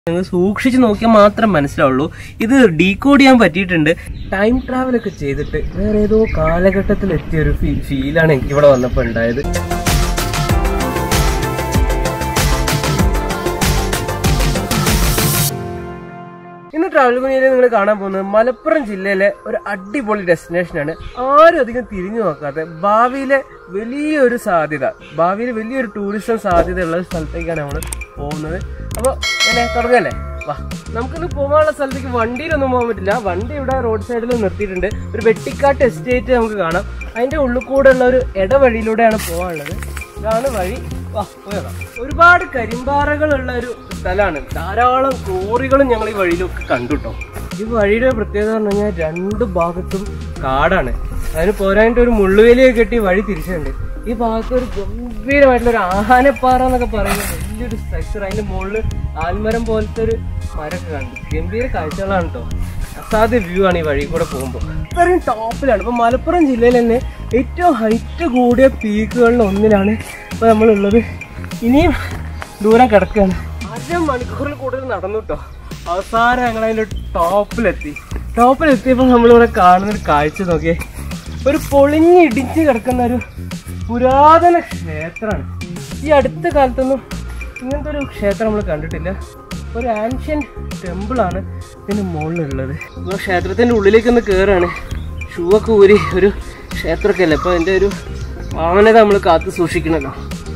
നിങ്ങൾ സൂക്ഷിച്ച് നോക്കിയാൽ മാത്രം മനസ്സിലാവുള്ളൂ ഇത് ഡീകോഡ് ചെയ്യാൻ പറ്റിയിട്ടുണ്ട് ടൈം ട്രാവൽ ഒക്കെ ചെയ്തിട്ട് വേറെ ഏതോ കാലഘട്ടത്തിൽ എത്തിയ ഒരു ഫീലാണ് എനിക്ക് ഇവിടെ വന്നപ്പോൾ ഉണ്ടായത് ഇന്ന് ട്രാവൽ കുനിയിൽ നിങ്ങൾ കാണാൻ പോകുന്നത് മലപ്പുറം ജില്ലയിലെ ഒരു അടിപൊളി ഡെസ്റ്റിനേഷനാണ് ആരും അധികം തിരിഞ്ഞു നോക്കാത്ത ഭാവിയിലെ വലിയൊരു സാധ്യത ഭാവിയിൽ വലിയൊരു ടൂറിസം സാധ്യതയുള്ള ഒരു സ്ഥലത്തേക്കാണ് നമ്മൾ പോകുന്നത് അപ്പോൾ എന്നെ തുടങ്ങല്ലേ വാ നമുക്കിന്ന് പോകാനുള്ള സ്ഥലത്തേക്ക് വണ്ടിയിലൊന്നും പോകാൻ പറ്റില്ല വണ്ടി ഇവിടെ റോഡ് സൈഡിൽ നിർത്തിയിട്ടുണ്ട് ഒരു വെട്ടിക്കാട്ട് എസ്റ്റേറ്റ് നമുക്ക് കാണാം അതിന്റെ ഉള്ളിൽ കൂടെ ഉള്ള ഒരു ഇടവഴിയിലൂടെയാണ് പോകാനുള്ളത് ഇതാണ് വഴി വാ പോയേക്കാം ഒരുപാട് കരിമ്പാറകളുള്ള ഒരു സ്ഥലമാണ് ധാരാളം കോറികളും ഞങ്ങൾ ഈ വഴിയിലൊക്കെ കണ്ടു കേട്ടോ ഈ വഴിയുടെ പ്രത്യേകത എന്ന് പറഞ്ഞാൽ രണ്ട് ഭാഗത്തും കാടാണ് അതിന് പോരായിട്ട് ഒരു മുള്ളുവേലിയൊക്കെ കെട്ടി വഴി തിരിച്ചുണ്ട് ഈ ഭാഗത്ത് ഒരു ഗംഭീരമായിട്ടുള്ള ഒരു ആഹാനപ്പാറ എന്നൊക്കെ പറയുന്ന വലിയൊരു സ്ട്രക്ചർ അതിന്റെ മുകളിൽ ആൽമരം പോലത്തെ ഒരു മരമൊക്കെ കണ്ടു ഗംഭീര കാഴ്ചകളാണ് കേട്ടോ അസാധ്യ വ്യൂ ആണ് ഈ വഴി കൂടെ പോകുമ്പോൾ ഇത്രയും ടോപ്പിലാണ് ഇപ്പൊ മലപ്പുറം ജില്ലയിൽ തന്നെ ഏറ്റവും ഹൈറ്റ് കൂടിയ പീക്കുകളിൽ ഒന്നിലാണ് ഇപ്പൊ നമ്മളുള്ളത് ഇനിയും ദൂരം കിടക്കുകയാണ് അര മണിക്കൂറിൽ കൂടുതൽ നടന്നു കേട്ടോ അവസാനം ഞങ്ങൾ അതിന്റെ ടോപ്പിലെത്തി ടോപ്പിലെത്തിയപ്പോൾ നമ്മളിവിടെ കാണുന്ന ഒരു കാഴ്ച നോക്കിയേ ഒരു പൊളിഞ്ഞിടിച്ച് കിടക്കുന്ന ഒരു പുരാതന ക്ഷേത്രമാണ് ഈ അടുത്ത കാലത്തൊന്നും ഇങ്ങനത്തെ ഒരു ക്ഷേത്രം നമ്മൾ കണ്ടിട്ടില്ല ഒരു ആൻഷ്യൻ ടെമ്പിളാണ് ഇതിന് മുകളിലുള്ളത് ഇപ്പോൾ ക്ഷേത്രത്തിൻ്റെ ഉള്ളിലേക്ക് ഒന്ന് കയറാണ് ഷൂ ഒക്കെ ഊരി ഒരു ക്ഷേത്രമൊക്കെ അല്ലേ അപ്പോൾ അതിൻ്റെ ഒരു പാവനത നമ്മൾ കാത്തു സൂക്ഷിക്കണമല്ലോ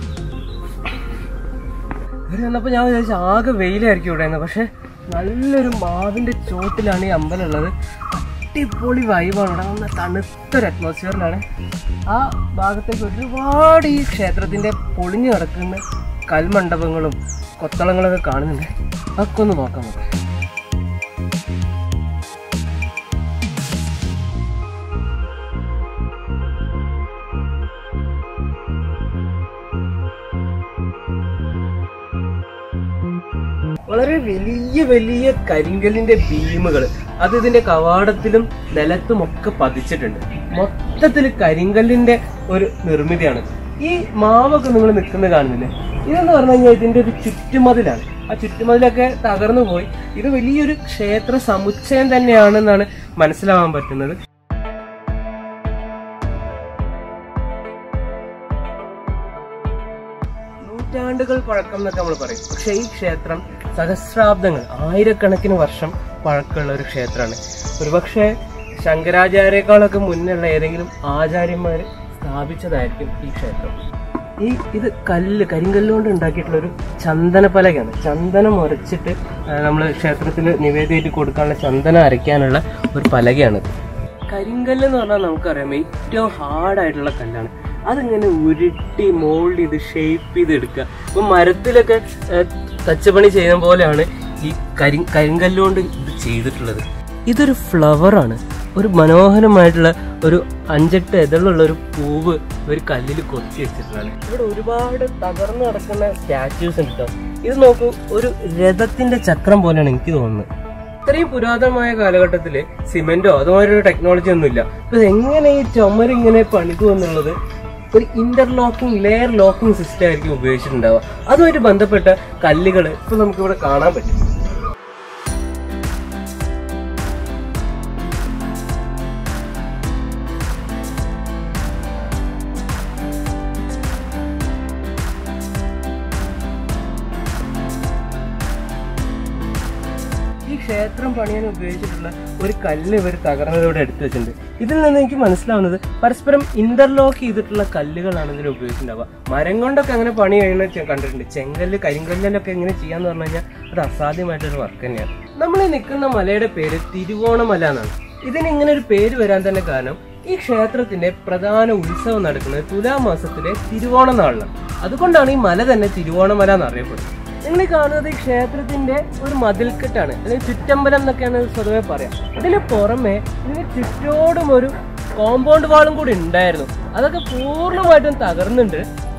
ഇവിടെ വന്നപ്പോൾ ഞാൻ വിചാരിച്ചു ആകെ വെയിലായിരിക്കും ഇവിടെ നിന്ന് പക്ഷെ നല്ലൊരു മാവിൻ്റെ ചോട്ടിലാണ് ഈ അമ്പലം ഉള്ളത് അടിപൊളി വൈബാണ് ഇവിടെ നല്ല തണുത്തൊരു അറ്റ്മോസ്ഫിയറിലാണ് ആ ഭാഗത്തേക്ക് ഒരുപാട് ഈ ക്ഷേത്രത്തിൻ്റെ പൊളിഞ്ഞു കിടക്കുന്ന കൽമണ്ഡപങ്ങളും കൊത്തളങ്ങളൊക്കെ കാണുന്നുണ്ട് അതൊക്കെ ഒന്ന് നോക്കാം നമുക്ക് വളരെ വലിയ വലിയ കരിങ്കല്ലിന്റെ ബീമുകൾ അത് ഇതിന്റെ കവാടത്തിലും നിലത്തും ഒക്കെ പതിച്ചിട്ടുണ്ട് മൊത്തത്തിൽ കരിങ്കല്ലിന്റെ ഒരു നിർമ്മിതിയാണ് ഈ മാവൊക്കെ നിങ്ങൾ നിൽക്കുന്നത് കാണുന്നില്ലേ ഇതെന്ന് പറഞ്ഞു കഴിഞ്ഞാൽ ഇതിന്റെ ഒരു ചുറ്റുമതിലാണ് ആ ചുറ്റുമതിലൊക്കെ തകർന്നു പോയി ഇത് വലിയൊരു ക്ഷേത്ര സമുച്ചയം തന്നെയാണെന്നാണ് മനസ്സിലാവാൻ പറ്റുന്നത് നൂറ്റാണ്ടുകൾ പഴക്കം എന്നൊക്കെ നമ്മൾ പറയും പക്ഷേ ഈ ക്ഷേത്രം സഹസ്രാബ്ദങ്ങൾ ആയിരക്കണക്കിന് വർഷം പഴക്കമുള്ള ഒരു ക്ഷേത്രമാണ് ഒരുപക്ഷെ ശങ്കരാചാര്യേക്കാളൊക്കെ മുന്നുള്ള ഏതെങ്കിലും ആചാര്യന്മാർ സ്ഥാപിച്ചതായിരിക്കും ഈ ക്ഷേത്രം ഈ ഇത് കല്ല് കരിങ്കല്ലുകൊണ്ട് ഉണ്ടാക്കിയിട്ടുള്ള ഒരു ചന്ദനപ്പലകയാണ് ചന്ദനം ഉരച്ചിട്ട് നമ്മൾ ക്ഷേത്രത്തിൽ നിവേദ്യമായിട്ട് കൊടുക്കാനുള്ള ചന്ദനം അരയ്ക്കാനുള്ള ഒരു പലകയാണിത് കരിങ്കല്ല് എന്ന് പറഞ്ഞാൽ നമുക്കറിയാം ഏറ്റവും ഹാർഡായിട്ടുള്ള കല്ലാണ് അതിങ്ങനെ ഉരുട്ടി മോൾഡ് ചെയ്ത് ഷേപ്പ് ചെയ്ത് എടുക്കുക ഇപ്പൊ മരത്തിലൊക്കെ ഏഹ്, തച്ചുപണി ചെയ്യുന്ന പോലെയാണ് ഈ കരി കരിങ്കല്ലുകൊണ്ട് ഇത് ചെയ്തിട്ടുള്ളത് ഇതൊരു ഫ്ലവർ ആണ് ഒരു മനോഹരമായിട്ടുള്ള ഒരു അഞ്ചെട്ട് എതളുള്ള ഒരു പൂവ് ഒരു കല്ലിൽ കൊത്തി വെച്ചിട്ടുള്ളതാണ് ഇവിടെ ഒരുപാട് തകർന്നു കിടക്കുന്ന സ്റ്റാച്യൂസ് ഉണ്ട് കേട്ടോ ഇത് നോക്കൂ ഒരു രഥത്തിന്റെ ചക്രം പോലെയാണ് എനിക്ക് തോന്നുന്നത് ഇത്രയും പുരാതനമായ കാലഘട്ടത്തില് സിമെന്റോ അതുമാതിരി ടെക്നോളജി ഒന്നും ഇല്ല അപ്പൊ എങ്ങനെ ഈ ചുമര് ഇങ്ങനെ പണിതു എന്നുള്ളത് ഒരു ഇന്റർലോക്കിംഗ് ലെയർ ലോക്കിംഗ് സിസ്റ്റം ആയിരിക്കും ഉപയോഗിച്ചിട്ടുണ്ടാവുക അതുമായിട്ട് ബന്ധപ്പെട്ട കല്ലുകൾ ഇപ്പൊ നമുക്ക് ഇവിടെ കാണാൻ പറ്റും ഈ ക്ഷേത്രം പണിയാൻ ഉപയോഗിച്ചിട്ടുള്ള ഒരു കല്ല് ഇവർ തകർന്നതോടെ എടുത്തു വെച്ചിട്ടുണ്ട് ഇതിൽ നിന്ന് എനിക്ക് മനസ്സിലാവുന്നത് പരസ്പരം ഇന്റർലോക്ക് ചെയ്തിട്ടുള്ള കല്ലുകളാണ് ഇതിൽ ഉപയോഗിച്ചിട്ടുണ്ടാവുക മരം കൊണ്ടൊക്കെ അങ്ങനെ പണി കഴിയുന്ന ചെ- കണ്ടിട്ടുണ്ട് ചെങ്കല്ല് കരിങ്കല്ലൊക്കെ എങ്ങനെ ചെയ്യാന്ന് പറഞ്ഞു കഴിഞ്ഞാൽ അത് അസാധ്യമായിട്ടൊരു വർക്ക് തന്നെയാണ് നമ്മൾ ഈ നിൽക്കുന്ന മലയുടെ പേര് തിരുവോണമല എന്നാണ് ഇതിന് ഇങ്ങനെ ഒരു പേര് വരാൻ തന്നെ കാരണം ഈ ക്ഷേത്രത്തിന്റെ പ്രധാന ഉത്സവം നടക്കുന്നത് തുലാമാസത്തിലെ തിരുവോണ നാളിലാണ് അതുകൊണ്ടാണ് ഈ മല തന്നെ തിരുവോണമല എന്നറിയപ്പെടുന്നത് നിങ്ങൾ ഈ കാണുന്നത് ഈ ക്ഷേത്രത്തിന്റെ ഒരു മതിൽക്കെട്ടാണ് അല്ലെങ്കിൽ ചുറ്റമ്പലം എന്നൊക്കെയാണ് സ്വതവേ പറയാം ഇതിന് പുറമെ ഇതിന് ചുറ്റോടും ഒരു കോമ്പൗണ്ട് വാളും കൂടി ഉണ്ടായിരുന്നു അതൊക്കെ പൂർണ്ണമായിട്ടും തകർന്നുണ്ട്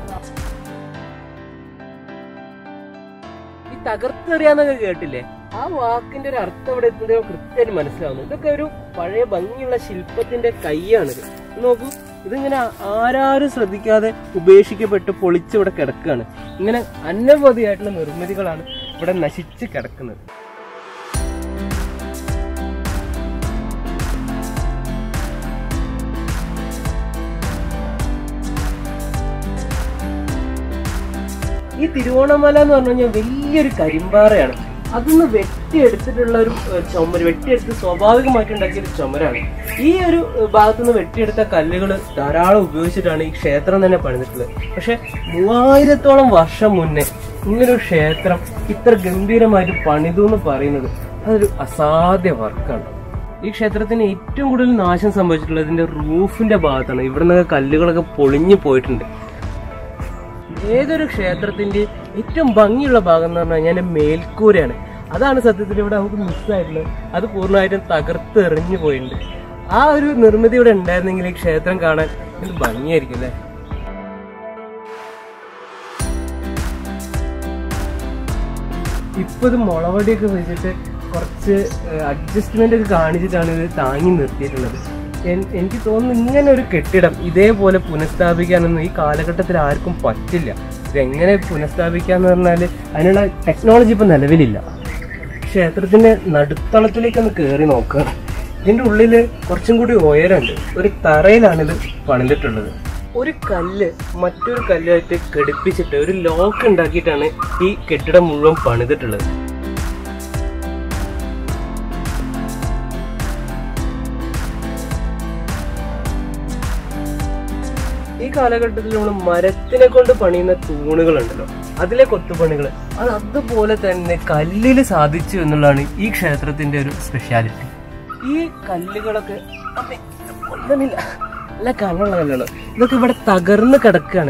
ഈ തകർത്തെറിയാന്നൊക്കെ കേട്ടില്ലേ ആ വാക്കിന്റെ ഒരു അർത്ഥം ഇവിടെ എത്തുന്നതോ കൃത്യമായിട്ട് മനസ്സിലാവുന്നു ഇതൊക്കെ ഒരു പഴയ ഭംഗിയുള്ള ശില്പത്തിന്റെ കൈയാണിത് ഇത് നോക്കൂ ഇതിങ്ങനെ ആരാരും ശ്രദ്ധിക്കാതെ ഉപേക്ഷിക്കപ്പെട്ട് പൊളിച്ചിവിടെ കിടക്കുകയാണ് ഇങ്ങനെ അനവധിയായിട്ടുള്ള നിർമ്മിതികളാണ് ഇവിടെ ഇവിടെ നശിച്ച് കിടക്കുന്നത് ഈ തിരുവോണമല എന്ന് പറഞ്ഞു കഴിഞ്ഞാൽ വലിയൊരു കരിമ്പാറയാണ് അതൊന്ന് വെട്ടിയെടുത്തിട്ടുള്ള ഒരു ഏഹ്, ചുമര് വെട്ടിയെടുത്ത് സ്വാഭാവികമായിട്ട് ഉണ്ടാക്കിയ ഒരു ചുമരാണ് ഈ ഒരു ഏഹ്, ഭാഗത്തുനിന്ന് വെട്ടിയെടുത്ത കല്ലുകൾ ധാരാളം ഉപയോഗിച്ചിട്ടാണ് ഈ ക്ഷേത്രം തന്നെ പണിതിട്ടുള്ളത് പക്ഷെ മൂവായിരത്തോളം വർഷം മുന്നേ ഇങ്ങനൊരു ക്ഷേത്രം ഇത്ര ഗംഭീരമായിട്ട് പണിതു എന്ന് പറയുന്നത് അതൊരു അസാധ്യ വർക്കാണ് ഈ ക്ഷേത്രത്തിന് ഏറ്റവും കൂടുതൽ നാശം സംഭവിച്ചിട്ടുള്ളത് ഇതിന്റെ റൂഫിന്റെ ഭാഗത്താണ് ഇവിടെ നിന്നൊക്കെ കല്ലുകളൊക്കെ പൊളിഞ്ഞു പോയിട്ടുണ്ട് ഏതൊരു ക്ഷേത്രത്തിന്റെ ഏറ്റവും ഭംഗിയുള്ള ഭാഗം എന്ന് പറഞ്ഞു കഴിഞ്ഞാൽ മേൽക്കൂരയാണ് അതാണ് സത്യത്തിൽ ഇവിടെ നമുക്ക് മിസ്സായിട്ടുള്ളത് അത് പൂർണ്ണമായിട്ടും തകർത്ത് എറിഞ്ഞു പോയിട്ടുണ്ട് ആ ഒരു നിർമ്മിതി ഇവിടെ ഉണ്ടായിരുന്നെങ്കിൽ ഈ ക്ഷേത്രം കാണാൻ എന്ത് ഭംഗിയായിരിക്കും അല്ലേ ഇപ്പൊ ഇത് മുളവടിയൊക്കെ വെച്ചിട്ട് കുറച്ച് അഡ്ജസ്റ്റ്മെന്റ് ഒക്കെ കാണിച്ചിട്ടാണ് ഇത് താങ്ങി നിർത്തിയിട്ടുള്ളത് എൻ- എനിക്ക് തോന്നുന്നു ഇങ്ങനെ ഒരു കെട്ടിടം ഇതേപോലെ പുനഃസ്ഥാപിക്കാനൊന്നും ഈ കാലഘട്ടത്തിൽ ആർക്കും പറ്റില്ല ഇതെങ്ങനെ പുനഃസ്ഥാപിക്കാന്ന് പറഞ്ഞാൽ അതിനുള്ള ടെക്നോളജി ഇപ്പൊ നിലവിലില്ല ക്ഷേത്രത്തിന്റെ നടുത്തളത്തിലേക്ക് ഒന്ന് കയറി നോക്കുക ഇതിന്റെ ഉള്ളില് കുറച്ചും കൂടി ഉയരമുണ്ട് ഒരു തറയിലാണ് ഇത് പണിതിട്ടുള്ളത് ഒരു കല്ല് മറ്റൊരു കല്ലായിട്ട് ഘടിപ്പിച്ചിട്ട് ഒരു ലോക്ക് ഉണ്ടാക്കിയിട്ടാണ് ഈ കെട്ടിടം മുഴുവൻ പണിതിട്ടുള്ളത് ഈ കാലഘട്ടത്തിൽ നമ്മൾ മരത്തിനെ കൊണ്ട് പണിയുന്ന തൂണുകളുണ്ടല്ലോ അതിലെ കൊത്തുപണികൾ അത് അതുപോലെ തന്നെ കല്ലിൽ സാധിച്ചു എന്നുള്ളതാണ് ഈ ക്ഷേത്രത്തിന്റെ ഒരു സ്പെഷ്യാലിറ്റി ഈ കല്ലുകളൊക്കെ അമ്മേ, കൊല്ലണില്ല നല്ല കനുള്ള കല്ലുകൾ ഇതൊക്കെ ഇവിടെ തകർന്ന് കിടക്കുകയാണ്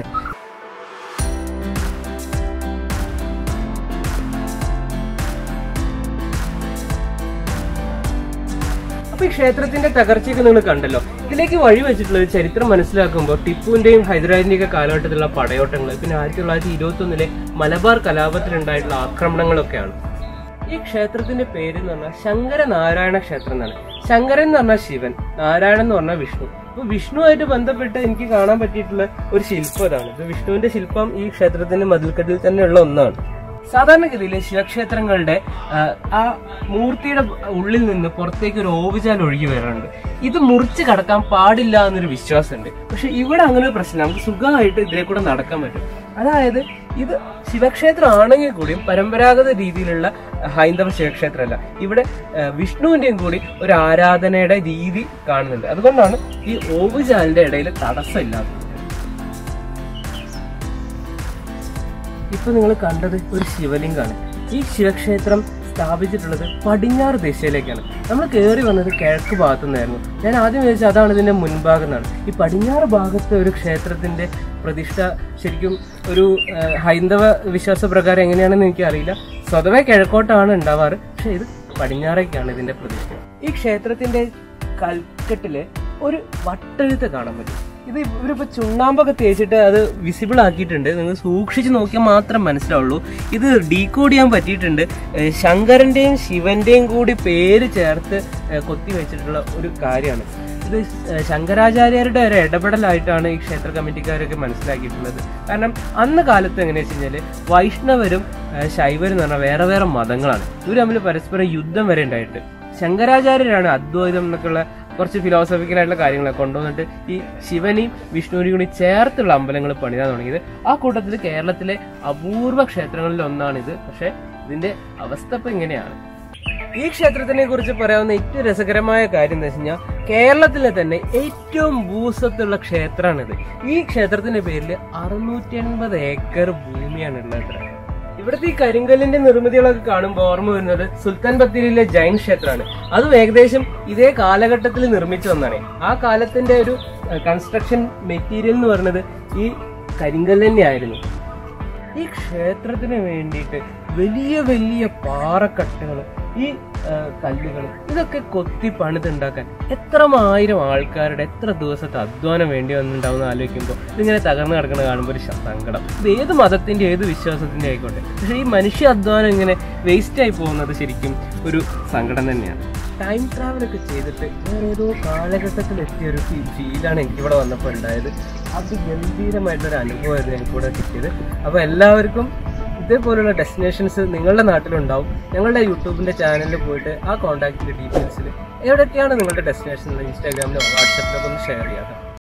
അപ്പൊ ഈ ക്ഷേത്രത്തിന്റെ തകർച്ചയൊക്കെ നിങ്ങൾ കണ്ടല്ലോ ഇതിലേക്ക് വഴി വെച്ചിട്ടുള്ളത് ചരിത്രം മനസ്സിലാക്കുമ്പോൾ ടിപ്പുവിന്റെയും ഹൈദരാബാദിന്റെയും ഒക്കെ കാലഘട്ടത്തിലുള്ള പടയോട്ടങ്ങൾ പിന്നെ ആയിരത്തി തൊള്ളായിരത്തി ഇരുപത്തി ഒന്നിലെ മലബാർ കലാപത്തിലുണ്ടായിട്ടുള്ള ആക്രമണങ്ങളൊക്കെയാണ് ഈ ക്ഷേത്രത്തിന്റെ പേര് എന്ന് പറഞ്ഞാൽ ശങ്കരനാരായണ ക്ഷേത്രം എന്നാണ് ശങ്കരൻ എന്ന് പറഞ്ഞാൽ ശിവൻ നാരായണൻ എന്ന് പറഞ്ഞാൽ വിഷ്ണു അപ്പൊ വിഷ്ണുവായിട്ട് ബന്ധപ്പെട്ട് എനിക്ക് കാണാൻ പറ്റിയിട്ടുള്ള ഒരു ശില്പം ഇതാണ് ഇത് വിഷ്ണുവിന്റെ ശില്പം ഈ ക്ഷേത്രത്തിന്റെ മതിൽക്കെട്ടിൽ തന്നെയുള്ള ഒന്നാണ് സാധാരണഗതിയിൽ ശിവക്ഷേത്രങ്ങളുടെ ആ, ആ മൂർത്തിയുടെ ഉള്ളിൽ നിന്ന് പുറത്തേക്ക് ഒരു ഓവുചാൽ ഒഴുകി വരാറുണ്ട് ഇത് മുറിച്ച് കടക്കാൻ പാടില്ല എന്നൊരു വിശ്വാസമുണ്ട് പക്ഷെ ഇവിടെ അങ്ങനെ ഒരു പ്രശ്നം നമുക്ക് സുഖമായിട്ട് ഇതിലെ കൂടെ നടക്കാൻ പറ്റും അതായത് ഇത് ശിവക്ഷേത്രം ആണെങ്കിൽ കൂടിയും പരമ്പരാഗത രീതിയിലുള്ള ഹൈന്ദവ ശിവക്ഷേത്രമല്ല ഇവിടെ ആ, വിഷ്ണുവിന്റെയും കൂടി ഒരു ആരാധനയുടെ രീതി കാണുന്നുണ്ട് അതുകൊണ്ടാണ് ഈ ഓവുചാലിന്റെ ഇടയിൽ തടസ്സമില്ലാത്തത് ഇപ്പൊ നിങ്ങൾ കണ്ടത് ഒരു ശിവലിംഗാണ് ഈ ശിവക്ഷേത്രം സ്ഥാപിച്ചിട്ടുള്ളത് പടിഞ്ഞാറ് ദിശയിലേക്കാണ് നമ്മൾ കയറി വന്നത് കിഴക്ക് ഭാഗത്തു നിന്നായിരുന്നു ഞാൻ ആദ്യം വിചാരിച്ചത് അതാണ് ഇതിന്റെ മുൻഭാഗം എന്നാണ് ഈ പടിഞ്ഞാറ് ഭാഗത്തെ ഒരു ക്ഷേത്രത്തിന്റെ പ്രതിഷ്ഠ ശരിക്കും ഒരു ആ, ഹൈന്ദവ വിശ്വാസപ്രകാരം എങ്ങനെയാണെന്ന് എനിക്കറിയില്ല സ്വതവേ കിഴക്കോട്ടാണ് ഉണ്ടാവാറ് പക്ഷെ ഇത് പടിഞ്ഞാറേക്കാണ് ഇതിന്റെ പ്രതിഷ്ഠ ഈ ക്ഷേത്രത്തിന്റെ കൽക്കെട്ടില് ഒരു വട്ടെഴുത്ത് കാണാൻ പറ്റും ഇത് ഇവരിപ്പോ ചുണ്ണാമ്പൊക്കെ തേച്ചിട്ട് അത് വിസിബിൾ ആക്കിയിട്ടുണ്ട് നിങ്ങൾ സൂക്ഷിച്ച് നോക്കിയാൽ മാത്രം മനസ്സിലാവുള്ളൂ ഇത് ഡീകോഡ് ചെയ്യാൻ പറ്റിയിട്ടുണ്ട് ഏഹ് ശങ്കരന്റെയും ശിവന്റെയും കൂടി പേര് ചേർത്ത് ഏഹ് കൊത്തി വെച്ചിട്ടുള്ള ഒരു കാര്യമാണ് ഇത് ഏഹ് ശങ്കരാചാര്യരുടെ ഒരു ഇടപെടലായിട്ടാണ് ഈ ക്ഷേത്ര കമ്മിറ്റിക്കാരൊക്കെ മനസ്സിലാക്കിയിട്ടുള്ളത് കാരണം അന്ന് കാലത്ത് എങ്ങനെയാ വെച്ച് കഴിഞ്ഞാല് വൈഷ്ണവരും ഏഹ് ശൈവരും എന്ന് പറഞ്ഞാൽ വേറെ വേറെ മതങ്ങളാണ് ഇവർ തമ്മിൽ പരസ്പരം യുദ്ധം വരെ ഉണ്ടായിട്ട് ശങ്കരാചാര്യരാണ് അദ്വൈതം എന്നൊക്കെയുള്ള കുറച്ച് ഫിലോസഫിക്കൽ ആയിട്ടുള്ള കാര്യങ്ങളൊക്കെ കൊണ്ടുവന്നിട്ട് ഈ ശിവനെയും വിഷ്ണുവിനെയും കൂടി ചേർത്തുള്ള അമ്പലങ്ങൾ പണിതാൻ തുടങ്ങിയത് ആ കൂട്ടത്തിൽ കേരളത്തിലെ അപൂർവ ക്ഷേത്രങ്ങളിൽ ഒന്നാണിത് പക്ഷെ ഇതിന്റെ അവസ്ഥ ഇപ്പൊ ഇങ്ങനെയാണ് ഈ ക്ഷേത്രത്തിനെ കുറിച്ച് പറയാവുന്ന ഏറ്റവും രസകരമായ കാര്യം എന്താ വെച്ച് കഴിഞ്ഞാൽ കേരളത്തിലെ തന്നെ ഏറ്റവും ഭൂസ്വത്തുള്ള ക്ഷേത്രമാണിത് ഈ ക്ഷേത്രത്തിന്റെ പേരിൽ അറുന്നൂറ്റി എൺപത് ഏക്കർ ഭൂമിയാണ് ഉള്ളത് ഇവിടുത്തെ ഈ കരിങ്കല്ലിന്റെ നിർമ്മിതികളൊക്കെ കാണുമ്പോൾ ഓർമ്മ വരുന്നത് സുൽത്താൻ ബത്തേരിയിലെ ജൈൻ ക്ഷേത്രമാണ് അതും ഏകദേശം ഇതേ കാലഘട്ടത്തിൽ നിർമ്മിച്ചു വന്നാണ് ആ കാലത്തിന്റെ ഒരു കൺസ്ട്രക്ഷൻ മെറ്റീരിയൽ എന്ന് പറയുന്നത് ഈ കരിങ്കല്ല് തന്നെയായിരുന്നു ഈ ക്ഷേത്രത്തിന് വേണ്ടിയിട്ട് വലിയ വലിയ പാറക്കട്ടുകൾ ഈ കല്ലുകൾ ഇതൊക്കെ കൊത്തി പണിതുണ്ടാക്കാൻ എത്രമായിരം ആൾക്കാരുടെ എത്ര ദിവസത്തെ അധ്വാനം വേണ്ടി വന്നിട്ടുണ്ടാവുന്ന ആലോചിക്കുമ്പോൾ ഇതിങ്ങനെ തകർന്നു കിടക്കുന്ന കാണുമ്പോൾ ഒരു ശ- സങ്കടം ഇത് ഏത് മതത്തിന്റെ ഏത് വിശ്വാസത്തിന്റെ ആയിക്കോട്ടെ പക്ഷെ ഈ മനുഷ്യ അധ്വാനം ഇങ്ങനെ വേസ്റ്റ് ആയി പോകുന്നത് ശരിക്കും ഒരു സങ്കടം തന്നെയാണ് ടൈം ട്രാവൽ ഒക്കെ ചെയ്തിട്ട് വേറെ ഏതോ കാലഘട്ടത്തിൽ എത്തിയ ഒരു ഫീലാണ് എനിക്ക് ഇവിടെ വന്നപ്പോൾ ഉണ്ടായത് അതിഗംഭീരമായിട്ടൊരു അനുഭവമായിരുന്നു എനിക്ക് ഇവിടെ കിട്ടിയത് അപ്പോൾ എല്ലാവർക്കും ഇതേപോലുള്ള ഡെസ്റ്റിനേഷൻസ് നിങ്ങളുടെ നാട്ടിലുണ്ടാവും ഞങ്ങളുടെ യൂട്യൂബിന്റെ ചാനലിൽ പോയിട്ട് ആ കോൺടാക്റ്റിന്റെ ഡീറ്റെയിൽസിൽ എവിടെയൊക്കെയാണ് നിങ്ങളുടെ ഡെസ്റ്റിനേഷൻ ഇൻസ്റ്റാഗ്രാമിലോ വാട്സാപ്പിലോ ഒന്ന് ഷെയർ ചെയ്യാം